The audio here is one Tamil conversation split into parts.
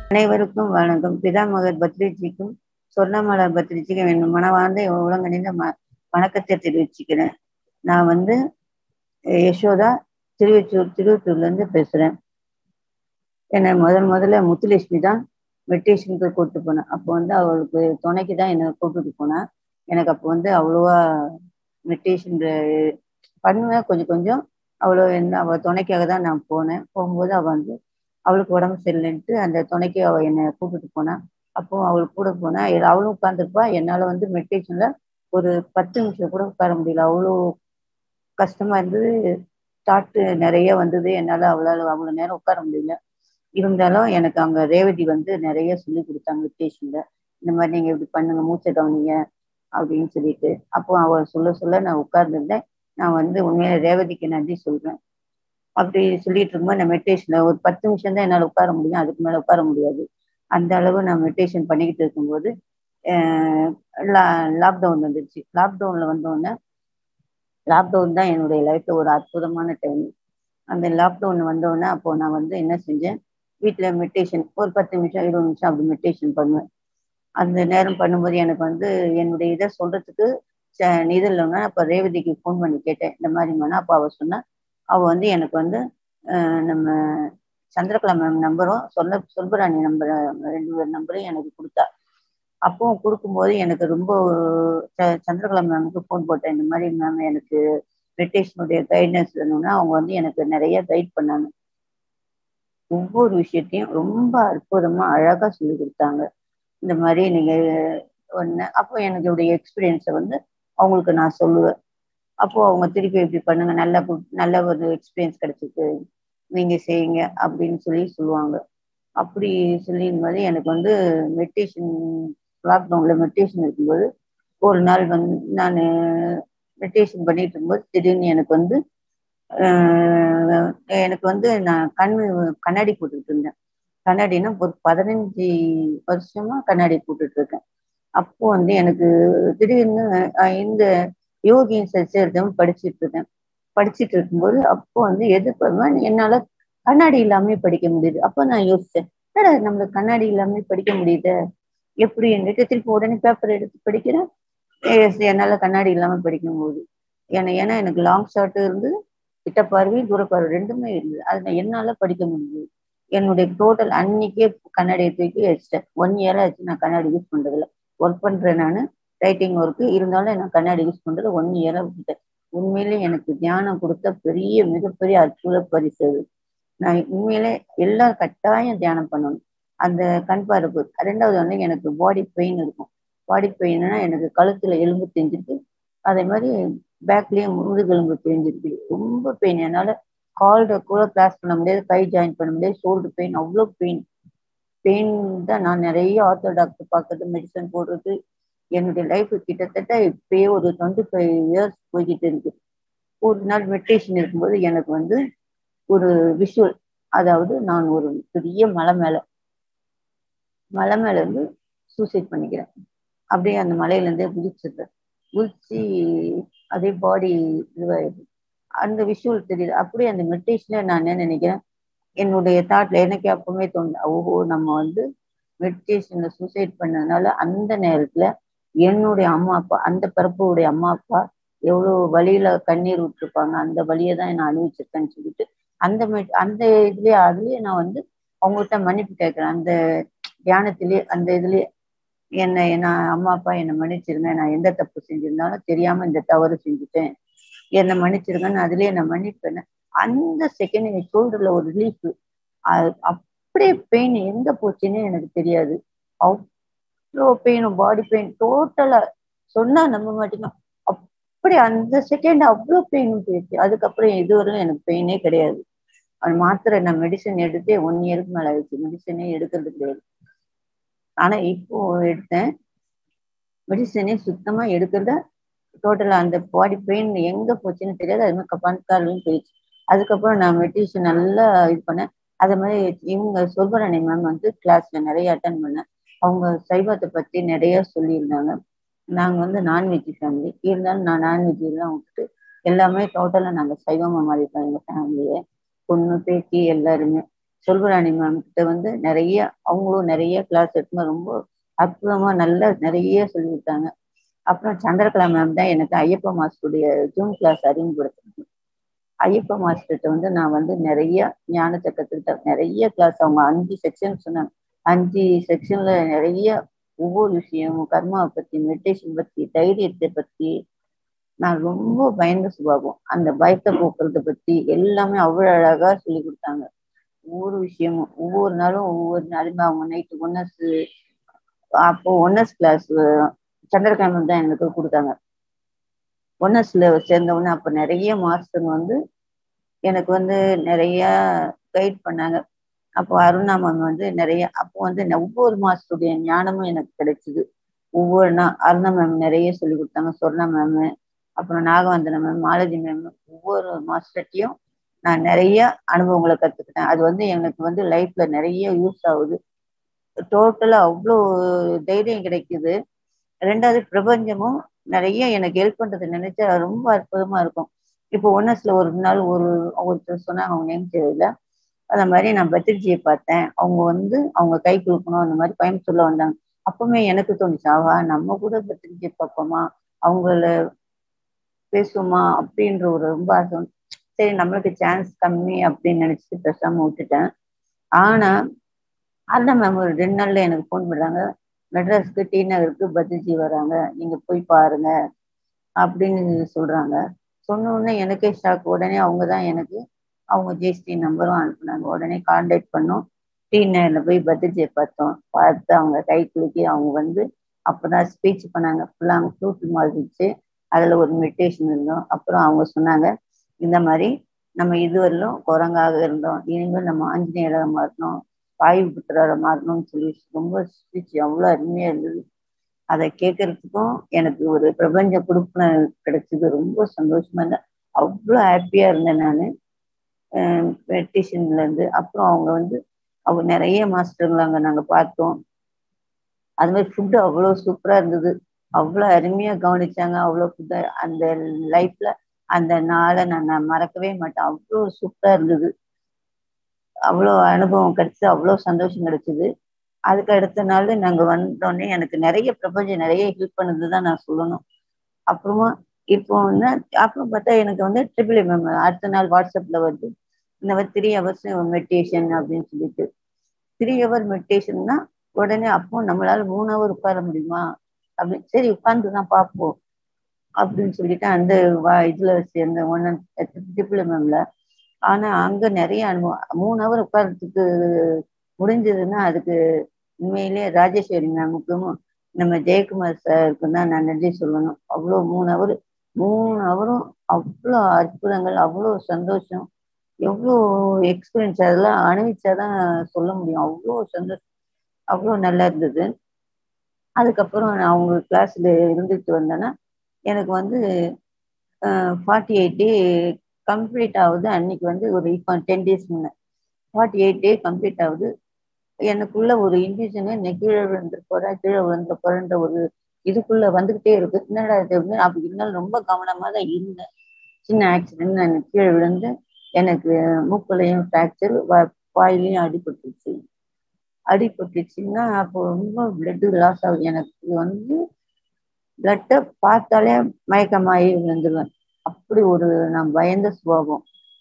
அனைவருக்கும் வணக்கம் பிதாமகர் பத்ரிஜிக்கும் சொர்ணமலர் பத்ரிஜிக்கும் என் மனவார்ந்த உலகணிந்த ம வணக்கத்தை தெரிவிச்சுக்கிறேன் நான் வந்து யசோதா திருவச்சூர் திருவத்தூர்ல இருந்து பேசுறேன் என்னை முதல் முதல்ல முத்துலட்சுமி தான் மெடிடேஷனுக்கு கூப்பிட்டு போனேன் அப்போ வந்து அவளுக்கு துணைக்கு தான் என்னை கூப்பிட்டு போனா எனக்கு அப்போ வந்து அவ்வளோவா மெடிடேஷன் பண்ணுவேன் கொஞ்சம் கொஞ்சம் அவ்வளோ என்ன அவள் துணைக்காக தான் நான் போனேன் போகும்போது அவள் வந்து அவளுக்கு உடம்பு சரியில்லைன்ட்டு அந்த துணைக்கு அவள் என்னை கூப்பிட்டு போனான் அப்போ அவளுக்கு கூட போனா அவளும் உட்காந்துருப்பா என்னால் வந்து மெடிடேஷன்ல ஒரு பத்து நிமிஷம் கூட உட்கார முடியல அவ்வளோ கஷ்டமா இருந்தது தாட்டு நிறைய வந்தது என்னால் அவளால் அவ்வளோ நேரம் உட்கார முடியல இருந்தாலும் எனக்கு அங்கே ரேவதி வந்து நிறைய சொல்லி கொடுத்தாங்க மெடிடேஷன்ல இந்த மாதிரி நீங்கள் இப்படி பண்ணுங்க மூச்சை கவனிங்க அப்படின்னு சொல்லிட்டு அப்போ அவள் சொல்ல சொல்ல நான் உட்கார்ந்துருந்தேன் நான் வந்து உண்மையில ரேவதிக்கு நன்றி சொல்றேன் அப்படி சொல்லிட்டு இருக்கும்போது நான் மெடிடேஷன்ல ஒரு பத்து நிமிஷம் தான் என்னால் உட்கார முடியும் அதுக்கு மேலே உட்கார முடியாது அந்த அளவு நான் மெடிடேஷன் பண்ணிக்கிட்டு இருக்கும்போது லாக்டவுன் வந்துடுச்சு லாக்டவுன்ல வந்தோடனே லாக்டவுன் தான் என்னுடைய லைஃப்ல ஒரு அற்புதமான டைம் அந்த லாக்டவுன் வந்தோடனே அப்போ நான் வந்து என்ன செஞ்சேன் வீட்டில் மெடிடேஷன் ஒரு பத்து நிமிஷம் இருபது நிமிஷம் அப்படி மெடிடேஷன் பண்ணுவேன் அந்த நேரம் பண்ணும்போது எனக்கு வந்து என்னுடைய இதை சொல்றதுக்கு இது இல்லைன்னா அப்போ ரேவதிக்கு ஃபோன் பண்ணி கேட்டேன் இந்த மாதிரி மேனா அப்போ அவள் சொன்னா அவள் வந்து எனக்கு வந்து நம்ம சந்திரகலா மேம் நம்பரும் சொல்ல சொல்பராணி நம்பர் ரெண்டு பேர் நம்பரும் எனக்கு கொடுத்தா அப்போ கொடுக்கும்போது எனக்கு ரொம்ப சந்திரகலா மேமுக்கு ஃபோன் போட்டேன் இந்த மாதிரி மேம் எனக்கு மெடிடேஷனுடைய கைட்னஸ் வேணும்னா அவங்க வந்து எனக்கு நிறைய கைட் பண்ணாங்க ஒவ்வொரு விஷயத்தையும் ரொம்ப அற்புதமா அழகா சொல்லி கொடுத்தாங்க இந்த மாதிரி நீங்க ஒன்று அப்போ எனக்கு உடைய எக்ஸ்பீரியன்ஸை வந்து அவங்களுக்கு நான் சொல்லுவேன் அப்போ அவங்க திருப்பி இப்படி பண்ணுங்க நல்ல நல்ல ஒரு எக்ஸ்பீரியன்ஸ் கிடைச்சிருக்கு நீங்க செய்யுங்க அப்படின்னு சொல்லி சொல்லுவாங்க அப்படி சொல்லியும் போது எனக்கு வந்து மெடிடேஷன் லாக்டவுன்ல மெடிடேஷன் இருக்கும்போது ஒரு நாள் வந்து நான் மெடிடேஷன் பண்ணிட்டு இருக்கும்போது திடீர்னு எனக்கு வந்து எனக்கு வந்து நான் கண் கண்ணாடி போட்டுட்டு இருந்தேன் கண்ணாடினா ஒரு பதினஞ்சு வருஷமா கண்ணாடி போட்டுட்டு இருக்கேன் அப்போ வந்து எனக்கு திடீர்னு இந்த யோகியின் சச்சரிதம் படிச்சுட்டு இருக்கேன் படிச்சுட்டு இருக்கும்போது அப்போ வந்து எது பண்ணுவேன் என்னால கண்ணாடி இல்லாம படிக்க முடியுது அப்போ நான் யோசிச்சேன் ஏடா நம்மளுக்கு கண்ணாடி இல்லாம படிக்க முடியுது எப்படி இருந்துட்டு திருப்பி உடனே பேப்பர் எடுத்து படிக்கிறேன் என்னால கண்ணாடி இல்லாம படிக்கும் போது ஏன்னா ஏன்னா எனக்கு லாங் ஷார்ட் இருந்து கிட்ட பார்வை தூர பார்வை ரெண்டுமே இருந்தது அது என்னால படிக்க முடியுது என்னுடைய டோட்டல் அன்னைக்கே கண்ணாடியை தூக்கி வச்சிட்டேன் ஒன் இயர் ஆச்சு நான் கண்ணாடி யூஸ் பண்றதில்ல ஒர்க் பண்றேன் நான் ரைட்டிங் ஒர்க்கு இருந்தாலும் நான் கண்ணாடி யூஸ் பண்றது ஒன் இயரா விட்டுட்டேன் உண்மையிலே எனக்கு தியானம் கொடுத்த பெரிய மிகப்பெரிய அற்புத பரிசு அது நான் உண்மையிலே எல்லாரும் கட்டாயம் தியானம் பண்ணணும் அந்த கண் பார்வை ரெண்டாவது வந்து எனக்கு பாடி பெயின் இருக்கும் பாடி பெயின்னா எனக்கு கழுத்துல எலும்பு தெரிஞ்சிருக்கு அதே மாதிரி பேக்லயும் முதுகெலும்பு தெரிஞ்சிருக்கு ரொம்ப பெயின் என்னால கால்ட கூட கிளாஸ் பண்ண முடியாது கை ஜாயின் பண்ண முடியாது ஷோல்டர் பெயின் அவ்வளோ பெயின் பெயின் தான் நான் நிறைய ஆர்த்தோ டாக்டர் பார்க்கறது மெடிசன் போடுறது என்னுடைய லைஃப் கிட்டத்தட்ட இப்பயே ஒரு டுவெண்ட்டி ஃபைவ் இயர்ஸ் போய்கிட்டு இருக்கு ஒரு நாள் மெடிடேஷன் இருக்கும்போது எனக்கு வந்து ஒரு விஷுவல் அதாவது நான் ஒரு பெரிய மலை மேல மலை மேல இருந்து சூசைட் பண்ணிக்கிறேன் அப்படியே அந்த மலையில இருந்தே குதிச்சிடுறேன் குதிச்சு அதே பாடி இதுவாயிடுது அந்த விஷுவல் தெரியுது அப்படியே அந்த மெடிடேஷன்ல நான் என்ன நினைக்கிறேன் என்னுடைய தாட்ல எனக்கு அப்பவுமே தோணுது ஓஹோ நம்ம வந்து மெடிடேஷன்ல சூசைட் பண்ணதுனால அந்த நேரத்துல என்னுடைய அம்மா அப்பா அந்த பிறப்புடைய அம்மா அப்பா எவ்வளோ வழியில கண்ணீர் விட்டுருப்பாங்க அந்த வழியை தான் நான் அனுபவிச்சிருக்கேன்னு சொல்லிட்டு அந்த அந்த இதுலயே அதுலயே நான் வந்து அவங்கள்ட்ட மன்னிப்பு கேட்கிறேன் அந்த தியானத்திலேயே அந்த இதுலயே என்னை நான் அம்மா அப்பா என்னை மன்னிச்சிருங்க நான் எந்த தப்பு செஞ்சிருந்தாலும் தெரியாம இந்த தவறு செஞ்சுட்டேன் என்னை மன்னிச்சிருங்கன்னு அதுலயே நான் மன்னிப்பேன் அந்த செகண்ட் என் ஷோல்டர்ல ஒரு ரிலீஃப் அப்படியே பெயின் எங்க போச்சுன்னு எனக்கு தெரியாது அவ்வளோ பெயினும் பாடி பெயின் டோட்டலா சொன்னா நம்ப மாட்டீங்க அப்படி அந்த செகண்ட் அவ்வளோ பெயினும் போயிடுச்சு அதுக்கப்புறம் இதுவரையும் எனக்கு பெயினே கிடையாது அது மாத்திரை நான் மெடிசன் எடுத்தே ஒன் இயருக்கு மேல ஆயிடுச்சு மெடிசனே எடுக்கிறது கிடையாது ஆனா இப்போ எடுத்தேன் மெடிசனே சுத்தமா எடுக்கிறத டோட்டலா அந்த பாடி பெயின் எங்க போச்சுன்னு தெரியாது அது மாதிரி கப்பான்கார்லையும் போயிடுச்சு அதுக்கப்புறம் நான் மெடிடேஷன் நல்லா இது பண்ணேன் அதே மாதிரி இவங்க சொல்பராணி மேம் வந்து கிளாஸ்ல நிறைய அட்டன் பண்ணேன் அவங்க சைவத்தை பத்தி நிறைய சொல்லியிருந்தாங்க நாங்க வந்து நான்வெஜ் ஃபேமிலி இருந்தாலும் நான் நான்வெஜ் எல்லாம் விட்டுட்டு எல்லாமே டோட்டலா நாங்க சைவமா மாறிட்டோம் எங்க ஃபேமிலியே பொண்ணு பேத்தி எல்லாருமே சொல்வராணி மேம் கிட்ட வந்து நிறைய அவங்களும் நிறைய கிளாஸ் எடுத்து ரொம்ப அற்புதமா நல்லா நிறைய சொல்லி கொடுத்தாங்க அப்புறம் சந்திரகலா மேம் தான் எனக்கு ஐயப்ப மாஸ்டருடைய ஜூம் கிளாஸ் அறிமுகப்படுத்தினாங்க ஐயப்ப மாஸ்டர்கிட்ட வந்து நான் வந்து நிறைய ஞானத்தை கற்றுக்கிட்டேன் நிறைய கிளாஸ் அவங்க அஞ்சு செக்ஷன் சொன்னாங்க அஞ்சு செக்ஷன்ல நிறைய ஒவ்வொரு விஷயம் கர்மாவை பத்தி மெடிடேஷன் பத்தி தைரியத்தை பத்தி நான் ரொம்ப பயந்த சுபாவம் அந்த பயத்தை போக்குறத பத்தி எல்லாமே அவ்வளவு அழகா சொல்லி கொடுத்தாங்க ஒவ்வொரு விஷயமும் ஒவ்வொரு நாளும் ஒவ்வொரு நாளுமே அவங்க நைட்டு ஒன்னஸ் அப்போ ஒன்னஸ் கிளாஸ் சந்திரகாமன் தான் எனக்கு கொடுத்தாங்க ஒன்னஸ்ல சேர்ந்த உடனே அப்ப நிறைய மாஸ்டர் வந்து எனக்கு வந்து நிறைய கைட் பண்ணாங்க அப்போ அருணா மேம் வந்து நிறைய அப்போ வந்து ஒவ்வொரு மாஸ்டருடைய ஞானமும் எனக்கு கிடைச்சிது ஒவ்வொரு நாள் அருணா மேம் நிறைய சொல்லி கொடுத்தாங்க சொர்ணா மேம் அப்புறம் நாகவந்தன மேம் மாலதி மேம் ஒவ்வொரு மாஸ்டர்ட்டையும் நான் நிறைய அனுபவங்களை கற்றுக்கிட்டேன் அது வந்து எனக்கு வந்து லைஃப்ல நிறைய யூஸ் ஆகுது டோட்டலா அவ்வளோ தைரியம் கிடைக்குது ரெண்டாவது பிரபஞ்சமும் நிறைய எனக்கு ஹெல்ப் பண்றது நினைச்சா ரொம்ப அற்புதமா இருக்கும் இப்போ ஒன்னஸ்ல ஒரு நாள் ஒரு ஒருத்தர் சொன்னாங்க அவங்க நேம் தெரியல அந்த மாதிரி நான் பத்திரிஜியை பார்த்தேன் அவங்க வந்து அவங்க கை கொடுக்கணும் அந்த மாதிரி கோயம்புத்தூர்ல வந்தாங்க அப்பவுமே எனக்கு தோணுச்சு ஆவா நம்ம கூட பத்திரிஜியை பார்ப்போமா அவங்கள பேசுவோமா அப்படின்ற ஒரு ரொம்ப ஆசை சரி நம்மளுக்கு சான்ஸ் கம்மி அப்படின்னு நினைச்சிட்டு பேசாம விட்டுட்டேன் ஆனா அந்த மேம் ஒரு ரெண்டு நாள்ல எனக்கு ஃபோன் பண்றாங்க மெட்ராஸ்க்கு டி நகருக்கு பத்திரிஜி வராங்க நீங்க போய் பாருங்க அப்படின்னு சொல்றாங்க சொன்ன உடனே எனக்கே ஷாக் உடனே அவங்க தான் எனக்கு அவங்க ஜிஎஸ்டி நம்பரும் அனுப்புனாங்க உடனே கான்டாக்ட் பண்ணோம் டி நகர்ல போய் பத்திரிஜியை பார்த்தோம் பார்த்து அவங்க கை குலுக்கி அவங்க வந்து அப்பதான் ஸ்பீச் பண்ணாங்க ஃபுல்லாக அவங்க ஃப்ளூட் மாதிரிச்சு அதுல ஒரு மெடிடேஷன் இருந்தோம் அப்புறம் அவங்க சொன்னாங்க இந்த மாதிரி நம்ம இதுவரையிலும் குரங்காக இருந்தோம் இனிமேல் நம்ம ஆஞ்சநேயராக மாறணும் வாயு புத்திராக மாறணும்னு சொல்லி ரொம்ப ஸ்பீச் அவ்வளோ அருமையா இருந்தது அதை கேட்கறதுக்கும் எனக்கு ஒரு பிரபஞ்ச கொடுப்பின கிடைச்சது ரொம்ப சந்தோஷமா இருந்தேன் அவ்வளோ ஹாப்பியா இருந்தேன் நான் மெடிடேஷன்ல இருந்து அப்புறம் அவங்க வந்து அவங்க நிறைய மாஸ்டர்களை அங்கே நாங்கள் பார்த்தோம் அது மாதிரி ஃபுட்டு அவ்வளோ சூப்பரா இருந்தது அவ்வளோ அருமையா கவனிச்சாங்க அவ்வளோ ஃபுட்டு அந்த லைஃப்ல அந்த நாளை நான் மறக்கவே மாட்டேன் அவ்வளோ சூப்பரா இருந்தது அவ்வளோ அனுபவம் கிடைச்சது அவ்வளோ சந்தோஷம் கிடைச்சது அதுக்கு அடுத்த நாள் நாங்க வந்தோடனே எனக்கு நிறைய பிரபஞ்சம் நிறைய ஹெல்ப் பண்ணது தான் நான் சொல்லணும் அப்புறமா இப்போ வந்து அப்புறம் பார்த்தா எனக்கு வந்து ட்ரிபிள் எம்எம் அடுத்த நாள் வாட்ஸ்அப்ல வருது இந்த மாதிரி த்ரீ ஹவர்ஸ் மெடிடேஷன் அப்படின்னு சொல்லிட்டு த்ரீ ஹவர் மெடிடேஷன்னா உடனே அப்போ நம்மளால மூணு ஹவர் உட்கார முடியுமா அப்படி சரி உட்கார்ந்து தான் பார்ப்போம் அப்படின்னு சொல்லிட்டு அந்த இதுல சேர்ந்த ஒன் ட்ரிபிள் எம்எம்ல ஆனா அங்க நிறைய அனுபவம் மூணு ஹவர் உட்கார்றதுக்கு முடிஞ்சதுன்னா அதுக்கு உண்மையிலேயே ராஜேஸ்வரி மேமுக்கும் நம்ம ஜெயக்குமார் சாருக்கும் தான் நான் நன்றி சொல்லணும் அவ்வளோ மூணு ஹவர் மூணு ஹவரும் அவ்வளோ அற்புதங்கள் அவ்வளோ சந்தோஷம் எவ்வளோ எக்ஸ்பீரியன்ஸ் அதெல்லாம் அனுபவிச்சாதான் சொல்ல முடியும் அவ்வளோ சந்தோஷம் அவ்வளோ நல்லா இருந்தது அதுக்கப்புறம் நான் அவங்க கிளாஸ்ல இருந்துட்டு வந்தேன்னா எனக்கு வந்து ஃபார்ட்டி எயிட் டே கம்ப்ளீட் ஆகுது அன்னைக்கு வந்து ஒரு இப்போ டென் டேஸ் முன்ன ஃபார்ட்டி எயிட் டே கம்ப்ளீட் ஆகுது எனக்குள்ள ஒரு இன்டியூஷனு நான் கீழே விழுந்து போறேன் கீழே விழுந்து போறேன்ற ஒரு இதுக்குள்ள வந்துகிட்டே இருக்கு என்னடா இது அப்படின்னு அப்படி இருந்தாலும் ரொம்ப கவனமா தான் இருந்தேன் சின்ன ஆக்சிடென்ட் நான் கீழே விழுந்து எனக்கு மூக்குலையும் ஃப்ராக்சர் வாயிலையும் அடிபட்டுருச்சு அடிபட்டுச்சுன்னா அப்போ ரொம்ப பிளட்டு லாஸ் ஆகுது எனக்கு வந்து பிளட்டை பார்த்தாலே மயக்கமாயி விழுந்துருவேன் அப்படி ஒரு நான் பயந்த சுபாவம்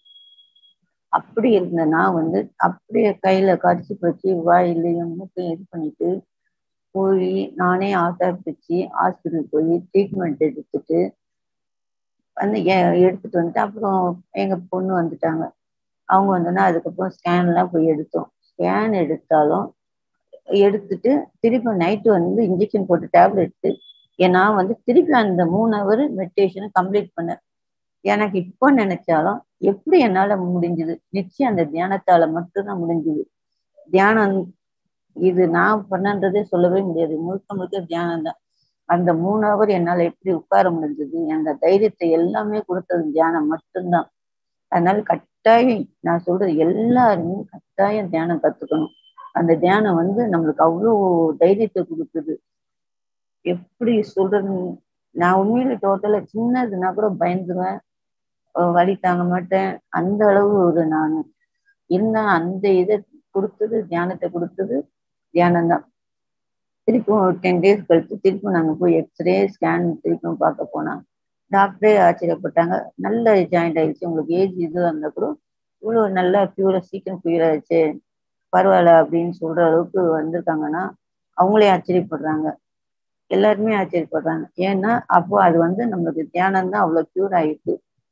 அப்படி இருந்த நான் வந்து அப்படியே கையில கடிச்சு போச்சு வாயிலையும் மூக்கையும் இது பண்ணிட்டு போய் நானே ஆத்தார் பிடிச்சி ஹாஸ்பிட்டல் போய் ட்ரீட்மெண்ட் எடுத்துட்டு வந்து எடுத்துட்டு வந்துட்டு அப்புறம் எங்க பொண்ணு வந்துட்டாங்க அவங்க வந்தோன்னா அதுக்கப்புறம் ஸ்கேன்லாம் போய் எடுத்தோம் ஸ்கேன் எடுத்தாலும் எடுத்துட்டு திருப்பி நைட்டு வந்து இன்ஜெக்ஷன் போட்டு டேப்லெட் நான் வந்து திருப்பி அந்த மூணு ஹவர் மெடிடேஷனை கம்ப்ளீட் பண்ணேன் எனக்கு இப்போ நினைச்சாலும் எப்படி என்னால முடிஞ்சது நிச்சயம் அந்த தியானத்தால மட்டும்தான் முடிஞ்சது தியானம் இது நான் பண்ணன்றதே சொல்லவே முடியாது முழுக்க முழுக்க தியானம் தான் அந்த மூணு ஹவர் என்னால எப்படி உட்கார முடிஞ்சது அந்த தைரியத்தை எல்லாமே கொடுத்தது தியானம் மட்டும்தான் அதனால கட்டாயம் நான் சொல்றது எல்லாருமே கட்டாயம் தியானம் கத்துக்கணும் அந்த தியானம் வந்து நம்மளுக்கு அவ்வளோ தைரியத்தை கொடுக்குது எப்படி சொல்றது நான் உண்மையில டோட்டலா சின்னதுன்னா கூட பயந்துருவேன் வலி தாங்க மாட்டேன் அந்த அளவு ஒரு நான் இருந்தா அந்த இதை கொடுத்தது தியானத்தை கொடுத்தது தியானம் தான் திருப்பும் ஒரு டென் டேஸ் கழிச்சு திருப்பும் நாங்கள் போய் எக்ஸ்ரே ஸ்கேன் திருப்பும் பார்க்க போனோம் டாக்டரே ஆச்சரியப்பட்டாங்க நல்ல ஜாயிண்ட் ஆயிடுச்சு உங்களுக்கு ஏஜ் இது இருந்தால் கூட இவ்வளோ நல்லா க்யூரா சீக்கிரம் க்யூர் ஆயிடுச்சு பரவாயில்ல அப்படின்னு சொல்ற அளவுக்கு வந்திருக்காங்கன்னா அவங்களே ஆச்சரியப்படுறாங்க எல்லாருமே ஆச்சரியப்படுறாங்க ஏன்னா அப்போ அது வந்து நம்மளுக்கு தியானம் தான் அவ்வளோ க்யூர் ஆயிடுது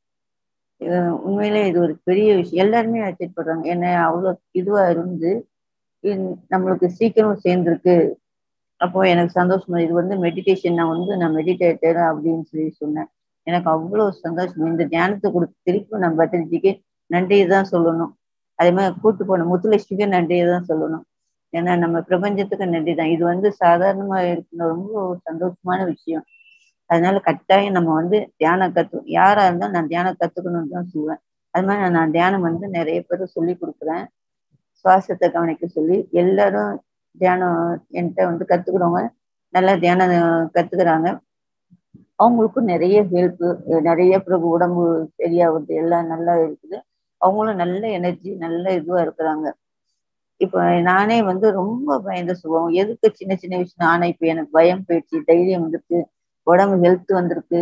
உண்மையிலே இது ஒரு பெரிய விஷயம் எல்லாருமே ஆச்சரியப்படுறாங்க என்ன அவ்வளோ இதுவா இருந்து நம்மளுக்கு சீக்கிரம் சேர்ந்துருக்கு அப்போ எனக்கு சந்தோஷமா இது வந்து மெடிடேஷன் நான் வந்து நான் மெடிடேட்டர் அப்படின்னு சொல்லி சொன்னேன் எனக்கு அவ்வளோ சந்தோஷம் இந்த தியானத்தை கொடுத்து திருப்பி நம்ம பத்திரிஜிக்கு நன்றியை தான் சொல்லணும் அதே மாதிரி கூட்டு போன முத்துலட்சுமிக்கு நன்றியை தான் சொல்லணும் ஏன்னா நம்ம பிரபஞ்சத்துக்கு நன்றி தான் இது வந்து சாதாரணமா இருக்கிற ரொம்ப சந்தோஷமான விஷயம் அதனால கட்டாயம் நம்ம வந்து தியானம் கத்து யாரா இருந்தாலும் நான் தியானம் கத்துக்கணும்னு தான் சொல்லுவேன் அது மாதிரி நான் தியானம் வந்து நிறைய பேர் சொல்லி கொடுக்குறேன் சுவாசத்தை கவனிக்க சொல்லி எல்லாரும் தியானம் என்கிட்ட வந்து கத்துக்கிறவங்க நல்லா தியானம் கத்துக்கிறாங்க அவங்களுக்கும் நிறைய ஹெல்ப் நிறைய பிறகு உடம்பு சரியாகுது எல்லாம் நல்லா இருக்குது அவங்களும் நல்ல எனர்ஜி நல்ல இதுவா இருக்கிறாங்க இப்ப நானே வந்து ரொம்ப பயந்த சுபம் எதுக்கு சின்ன சின்ன விஷயம் ஆனா இப்ப எனக்கு பயம் போயிடுச்சு தைரியம் வந்துருக்கு உடம்பு ஹெல்த் வந்திருக்கு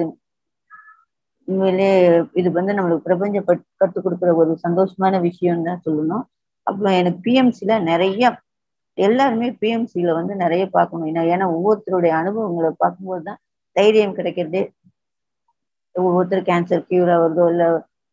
உண்மையிலே இது வந்து நம்மளுக்கு பிரபஞ்ச கற்றுக் கொடுக்குற ஒரு சந்தோஷமான விஷயம் தான் சொல்லணும் அப்புறம் எனக்கு பிஎம்சில நிறைய எல்லாருமே பிஎம்சியில வந்து நிறைய பார்க்கணும் ஏன்னா ஒவ்வொருத்தருடைய அனுபவங்களை பார்க்கும்போது தான் தைரியம் கிடைக்கிறதே ஒவ்வொருத்தர் கேன்சர் கியூர் ஆகுறதோ இல்லை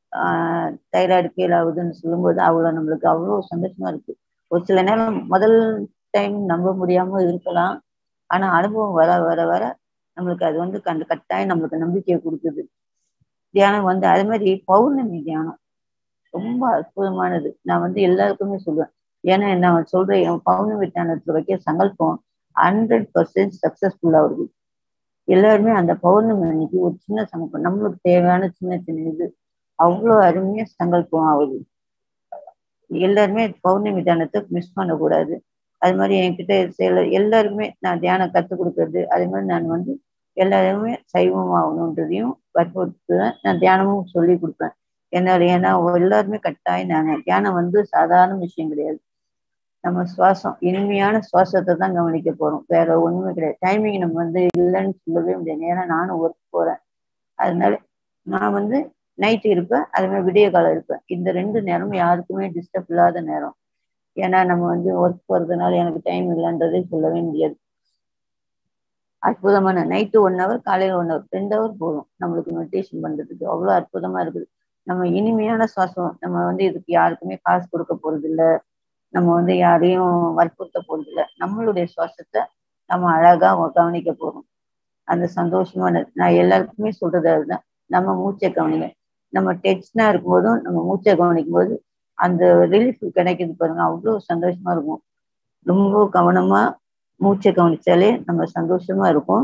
தைராய்டு கீழ் ஆகுதுன்னு சொல்லும்போது அவ்வளோ நம்மளுக்கு அவ்வளோ சந்தோஷமா இருக்கு ஒரு சில நேரம் முதல் டைம் நம்ப முடியாம இருக்கலாம் ஆனா அனுபவம் வர வர வர நம்மளுக்கு அது வந்து கண்டு கட்டாயம் நம்மளுக்கு நம்பிக்கையை கொடுக்குது தியானம் வந்து அதே மாதிரி பௌர்ணமி தியானம் ரொம்ப அற்புதமானது நான் வந்து எல்லாருக்குமே சொல்லுவேன் ஏன்னா நான் சொல்றேன் பௌர்ணமி தியானத்துல வைக்க சங்கல்பம் ஹண்ட்ரட் பர்சன்ட் சக்சஸ்ஃபுல்லா வருது எல்லாருமே அந்த பௌர்ணமி அன்னைக்கு ஒரு சின்ன சங்கல்பம் நம்மளுக்கு தேவையான சின்ன சின்ன இது அவ்வளோ அருமையா சங்கல்பம் ஆகுது எல்லாருமே பௌர்ணமி தியானத்தை மிஸ் பண்ணக்கூடாது அது மாதிரி என்கிட்ட சில எல்லாருக்குமே நான் தியானம் கற்றுக் கொடுக்கறது அதே மாதிரி நான் வந்து எல்லாருமே சைவம் ஆகணுன்றதையும் வற்புறுத்துவேன் நான் தியானமும் சொல்லி கொடுப்பேன் என்னோட ஏன்னா எல்லாருமே கட்டாயம் நான் தியானம் வந்து சாதாரண விஷயம் கிடையாது நம்ம சுவாசம் இனிமையான சுவாசத்தை தான் கவனிக்க போறோம் வேற ஒண்ணுமே கிடையாது டைமிங் நம்ம வந்து இல்லைன்னு சொல்லவே முடியாது ஏன்னா நானும் ஒர்க் போறேன் அதனால நான் வந்து நைட் இருப்பேன் அது மாதிரி விடிய காலம் இருப்பேன் இந்த ரெண்டு நேரமும் யாருக்குமே டிஸ்டர்ப் இல்லாத நேரம் ஏன்னா நம்ம வந்து ஒர்க் போறதுனால எனக்கு டைம் இல்லைன்றதே சொல்லவே முடியாது அற்புதமான நைட்டு ஒன் ஹவர் காலையில ஒன் ஹவர் ரெண்டு ஹவர் போதும் நம்மளுக்கு மெடிடேஷன் பண்றதுக்கு அவ்வளோ அற்புதமா இருக்குது நம்ம இனிமையான சுவாசம் நம்ம வந்து இதுக்கு யாருக்குமே காசு கொடுக்க போறது இல்லை நம்ம வந்து யாரையும் வற்புறுத்த போறது இல்லை நம்மளுடைய சுவாசத்தை நம்ம அழகா கவனிக்க போறோம் அந்த சந்தோஷமான நான் எல்லாருக்குமே சொல்றது அதுதான் நம்ம மூச்சை கவனிங்க நம்ம டென்ஷனா இருக்கும்போதும் நம்ம மூச்சை கவனிக்கும் போது அந்த ரிலீஃப் கிடைக்குது பாருங்க அவ்வளோ சந்தோஷமா இருக்கும் ரொம்ப கவனமா மூச்சை கவனிச்சாலே நம்ம சந்தோஷமா இருக்கும்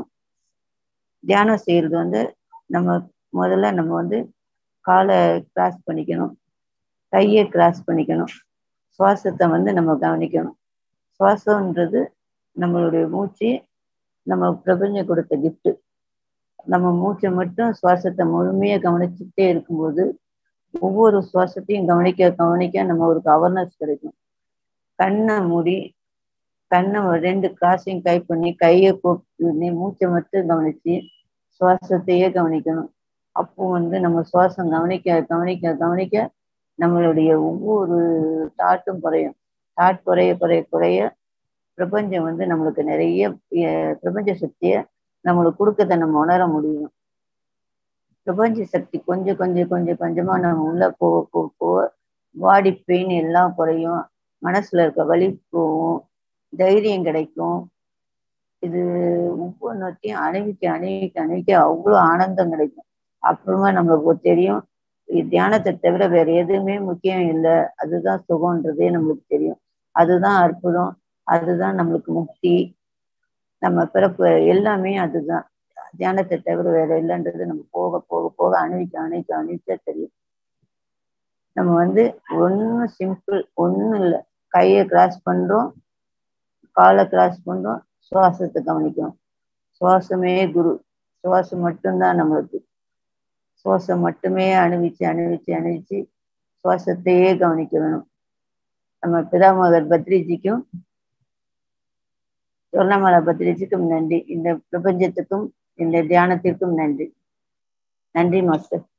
தியானம் செய்யறது வந்து நம்ம முதல்ல நம்ம வந்து காலை கிராஸ் பண்ணிக்கணும் கையை கிராஸ் பண்ணிக்கணும் சுவாசத்தை வந்து நம்ம கவனிக்கணும் சுவாசம்ன்றது நம்மளுடைய மூச்சு நம்ம பிரபஞ்சம் கொடுத்த கிஃப்ட் நம்ம மூச்சை மட்டும் சுவாசத்தை முழுமையாக கவனிச்சுட்டே இருக்கும்போது ஒவ்வொரு சுவாசத்தையும் கவனிக்க கவனிக்க நம்ம ஒரு அவேர்னஸ் கிடைக்கும் கண்ணை மூடி கண்ணை ரெண்டு காசையும் கை பண்ணி கையை கூப்பிட்டு மூச்சை மட்டும் கவனிச்சு சுவாசத்தையே கவனிக்கணும் அப்போ வந்து நம்ம சுவாசம் கவனிக்க கவனிக்க கவனிக்க நம்மளுடைய ஒவ்வொரு தாட்டும் குறையும் தாட் குறைய குறைய குறைய பிரபஞ்சம் வந்து நம்மளுக்கு நிறைய பிரபஞ்ச சக்தியை நம்மளுக்கு கொடுக்கறத நம்ம உணர முடியும் பிரபஞ்ச சக்தி கொஞ்சம் கொஞ்சம் கொஞ்சம் கொஞ்சமா நம்ம உள்ள போக போக போக பாடி பெயின் எல்லாம் குறையும் மனசுல இருக்க வலி போகும் தைரியம் கிடைக்கும் இது ஒவ்வொன்றத்தையும் அணிவிக்க அணிவிக்க அணிவிக்க அவ்வளோ ஆனந்தம் கிடைக்கும் அப்புறமா நம்மளுக்கு தெரியும் தியானத்தை தவிர வேற எதுவுமே முக்கியம் இல்லை அதுதான் சுகம்ன்றதே நம்மளுக்கு தெரியும் அதுதான் அற்புதம் அதுதான் நம்மளுக்கு முக்தி நம்ம பிறப்பு எல்லாமே அதுதான் தியானத்தை தவிர வேற இல்லைன்றது நம்ம போக போக போக அணிவிக்க அணிவிக்க அணிவிக்க தெரியும் நம்ம வந்து ஒன்றும் சிம்பிள் ஒன்றும் இல்லை கையை கிராஸ் பண்றோம் காலை கிராஸ் பண்றோம் சுவாசத்தை கவனிக்கணும் சுவாசமே குரு சுவாசம் மட்டும்தான் நம்மளுக்கு சுவாசம் மட்டுமே அணிவிச்சு அணிவிச்சு அணிவிச்சு சுவாசத்தையே கவனிக்க வேணும் நம்ம பிதாமகர் பத்ரிஜிக்கும் சொர்ணமலா பத்ரிஜிக்கும் நன்றி இந்த பிரபஞ்சத்துக்கும் இந்த தியானத்திற்கும் நன்றி நன்றி மாஸ்டர்